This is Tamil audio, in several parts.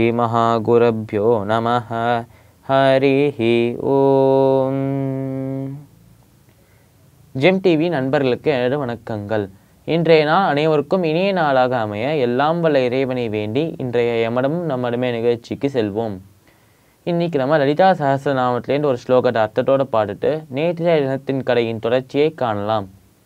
ஸ்ரீமஹாகுரப்யோ நம ஹரி ஓம் ஜெம் டிவி நண்பர்களுக்கு எனது வணக்கங்கள் இன்றைய நாள் அனைவருக்கும் இனிய நாளாக அமைய எல்லாம் வல்ல இறைவனை வேண்டி இன்றைய எமடமும் நம்மடமே நிகழ்ச்சிக்கு செல்வோம் இன்னைக்கு நம்ம லலிதா சஹஸ்ரநாமத்திலேருந்து ஒரு ஸ்லோகத்தை அர்த்தத்தோட பாடிட்டு நேற்றைய தினத்தின் கடையின் தொடர்ச்சியை காணலாம்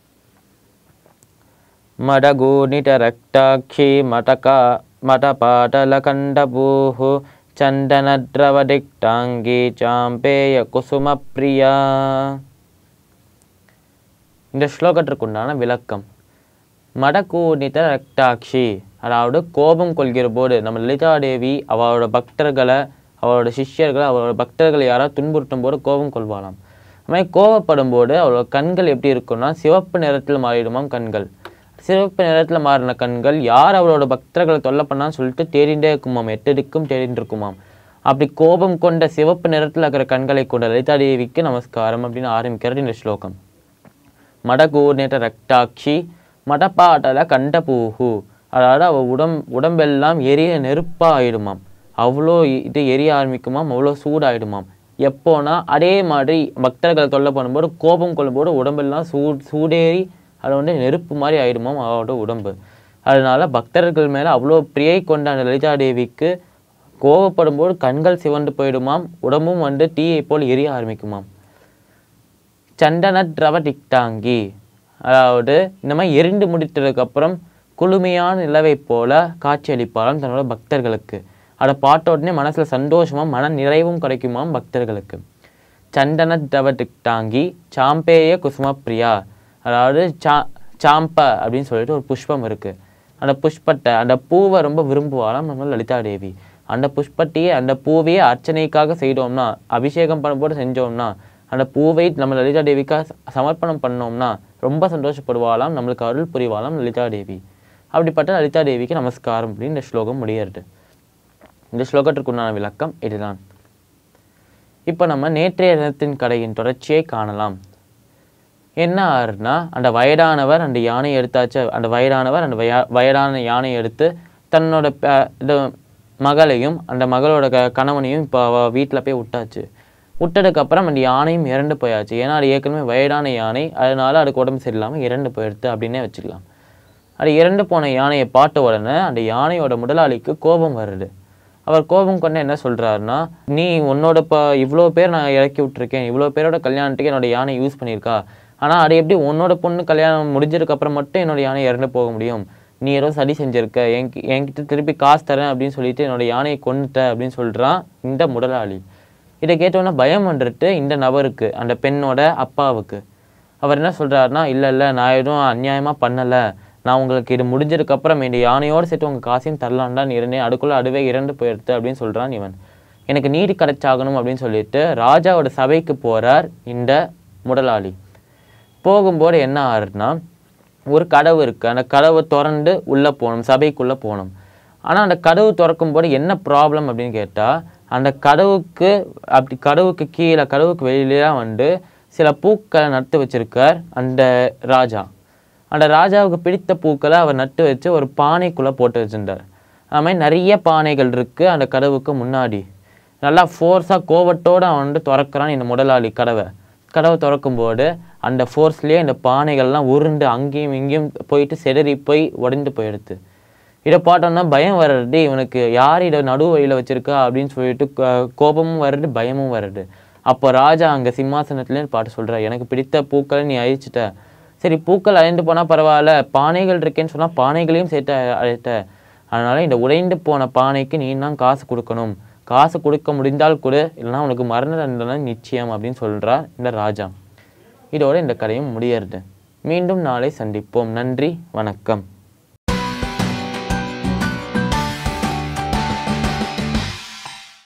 मडगूनिटरक्ताक्षी मटका मटपाटलकण्डभूः चन्दनद्रवदिक्टाङ्गी चाम्पेयकुसुमप्रिया இந்த ஸ்லோகத்திற்குண்டான விளக்கம் மடக்கூனித ரக்தாட்சி அதாவது கோபம் கொள்கிற போது நம்ம லலிதா தேவி அவளோட பக்தர்களை அவளோட சிஷ்யர்களை அவளோட பக்தர்களை யாராவது துன்புறுத்தும் போது கோபம் கொள்வாளாம் அது மாதிரி கோபப்படும் போது அவளோட கண்கள் எப்படி இருக்கும்னா சிவப்பு நிறத்தில் மாறிடுமாம் கண்கள் சிவப்பு நிறத்தில் மாறின கண்கள் யார் அவளோட பக்தர்களை தொல்லை பண்ணான்னு சொல்லிட்டு தேடிண்டே இருக்குமாம் எட்டடிக்கும் தேடிட்டு இருக்குமாம் அப்படி கோபம் கொண்ட சிவப்பு நிறத்தில் இருக்கிற கண்களை கொண்ட லலிதா தேவிக்கு நமஸ்காரம் அப்படின்னு ஆரம்பிக்கிறது இந்த ஸ்லோகம் மடகூர்நேட்ட ரக்தாட்சி மடப்பாட்டல கண்டபூஹு அதாவது அவள் உடம் உடம்பெல்லாம் எரிய நெருப்பாக ஆயிடுமாம் அவ்வளோ இது எரிய ஆரம்பிக்குமாம் அவ்வளோ சூடாயிடுமாம் எப்போனா அதே மாதிரி பக்தர்களை தொல்லை பண்ணும்போது கோபம் கொள்ளும்போது உடம்பெல்லாம் சூ சூடேறி அது வந்து நெருப்பு மாதிரி ஆயிடுமாம் அவளோட உடம்பு அதனால பக்தர்கள் மேலே அவ்வளோ பிரியை கொண்ட அந்த லலிதா தேவிக்கு கோபப்படும் போது கண்கள் சிவந்து போயிடுமாம் உடம்பும் வந்து தீயை போல் எரிய ஆரம்பிக்குமாம் சண்டன திரவ டிக்டாங்கி அதாவது இந்த மாதிரி எரிந்து முடித்ததுக்கப்புறம் குளுமையான நிலவை போல காட்சியளிப்பாராம் தன்னோட பக்தர்களுக்கு அதை பார்த்த உடனே மனசில் சந்தோஷமும் மன நிறைவும் கிடைக்குமாம் பக்தர்களுக்கு சண்டன திரவ டிக்டாங்கி சாம்பேய குசுமப்பிரியா அதாவது சா சாம்ப அப்படின்னு சொல்லிட்டு ஒரு புஷ்பம் இருக்குது அந்த புஷ்பத்தை அந்த பூவை ரொம்ப விரும்புவாராம் நம்ம லலிதா தேவி அந்த புஷ்பத்தையே அந்த பூவையே அர்ச்சனைக்காக செய்தோம்னா அபிஷேகம் பண்ணும்போது செஞ்சோம்னா அந்த பூவை நம்ம லலிதா தேவிக்காக ச- சமர்ப்பணம் பண்ணோம்னா ரொம்ப சந்தோஷப்படுவாளாம் நம்மளுக்கு அருள் புரிவாளாம் லலிதா தேவி அப்படிப்பட்ட லலிதா தேவிக்கு நமஸ்காரம் அப்படின்னு இந்த ஸ்லோகம் முடியறது இந்த ஸ்லோகத்திற்குண்டான விளக்கம் இதுதான் இப்போ நம்ம நேற்றைய தினத்தின் கடையின் தொடர்ச்சியை காணலாம் என்ன ஆறுனா அந்த வயதானவர் அந்த யானையை எடுத்தாச்சு அந்த வயதானவர் அந்த வய வயதான யானையை எடுத்து தன்னோட ப- இது மகளையும் அந்த மகளோட க கணவனையும் இப்போ அவ வீட்டில் போய் விட்டாச்சு விட்டதுக்கப்புறம் அந்த யானையும் இறந்து போயாச்சு ஏன்னா அது ஏற்கனவே வயதான யானை அதனால அதுக்கு உடம்பு சரியில்லாமல் இறந்து போயிடுது அப்படின்னே வச்சுக்கலாம் அது இறந்து போன யானையை பார்த்த உடனே அந்த யானையோட முதலாளிக்கு கோபம் வருது அவர் கோபம் கொண்டு என்ன சொல்றாருன்னா நீ உன்னோட இப்போ இவ்வளோ பேர் நான் இறக்கி விட்டுருக்கேன் இவ்வளோ பேரோட கல்யாணத்துக்கு என்னோட யானை யூஸ் பண்ணியிருக்கா ஆனால் அது எப்படி உன்னோட பொண்ணு கல்யாணம் முடிஞ்சதுக்கு அப்புறம் மட்டும் என்னோட யானை இறந்து போக முடியும் நீ ஏதோ சதி செஞ்சிருக்க என்கி என்கிட்ட திருப்பி காசு தரேன் அப்படின்னு சொல்லிட்டு என்னோட யானையை கொன்னுட்ட அப்படின்னு சொல்றான் இந்த முதலாளி இதை கேட்டோன்னே பயம் வந்துட்டு இந்த நபருக்கு அந்த பெண்ணோட அப்பாவுக்கு அவர் என்ன சொல்றாருன்னா இல்லை இல்லை நான் எதுவும் அநியாயமாக பண்ணலை நான் உங்களுக்கு இது முடிஞ்சதுக்கு அப்புறம் இந்த யானையோடு சேர்த்து உங்கள் காசையும் தரலான் தான் இருந்தேன் அதுக்குள்ளே அதுவே இறந்து போயிடுது அப்படின்னு சொல்றான் இவன் எனக்கு நீதி கிடைச்சாகணும் அப்படின்னு சொல்லிட்டு ராஜாவோட சபைக்கு போறார் இந்த முதலாளி போகும்போது என்ன ஆறுனா ஒரு கதவு இருக்கு அந்த கதவை திறந்து உள்ளே போகணும் சபைக்குள்ளே போகணும் ஆனால் அந்த கதவு திறக்கும் போது என்ன ப்ராப்ளம் அப்படின்னு கேட்டால் அந்த கதவுக்கு அப்படி கதவுக்கு கீழே கதவுக்கு வெளியில வந்து சில பூக்களை நட்டு வச்சிருக்கார் அந்த ராஜா அந்த ராஜாவுக்கு பிடித்த பூக்களை அவர் நட்டு வச்சு ஒரு பானைக்குள்ளே போட்டு வச்சிருந்தார் அது மாதிரி நிறைய பானைகள் இருக்குது அந்த கதவுக்கு முன்னாடி நல்லா ஃபோர்ஸாக கோவத்தோடு அவன் வந்து திறக்கிறான் இந்த முதலாளி கதவை கதவை திறக்கும்போது அந்த ஃபோர்ஸ்லேயே இந்த பானைகள்லாம் உருண்டு அங்கேயும் இங்கேயும் போயிட்டு செதறி போய் உடைந்து போயிடுது இதை பார்த்தோன்னா பயம் வர்றது இவனுக்கு யார் இதை நடு வழியில் வச்சிருக்கா அப்படின்னு சொல்லிட்டு கோ- கோபமும் வருது பயமும் வருது அப்போ ராஜா அங்கே சிம்மாசனத்துலேயே பாட்டு சொல்கிறார் எனக்கு பிடித்த பூக்களை நீ அழிச்சிட்ட சரி பூக்கள் அழிந்து போனால் பரவாயில்ல பானைகள் இருக்கேன்னு சொன்னால் பானைகளையும் சேர்த்து அ- அழித்த அதனால இந்த உடைந்து போன பானைக்கு நீ தான் காசு கொடுக்கணும் காசு கொடுக்க முடிந்தால் கொடு இல்லைன்னா உனக்கு மரண தண்டனை நிச்சயம் அப்படின்னு சொல்றார் இந்த ராஜா இதோட இந்த கதையும் முடியறது மீண்டும் நாளை சந்திப்போம் நன்றி வணக்கம்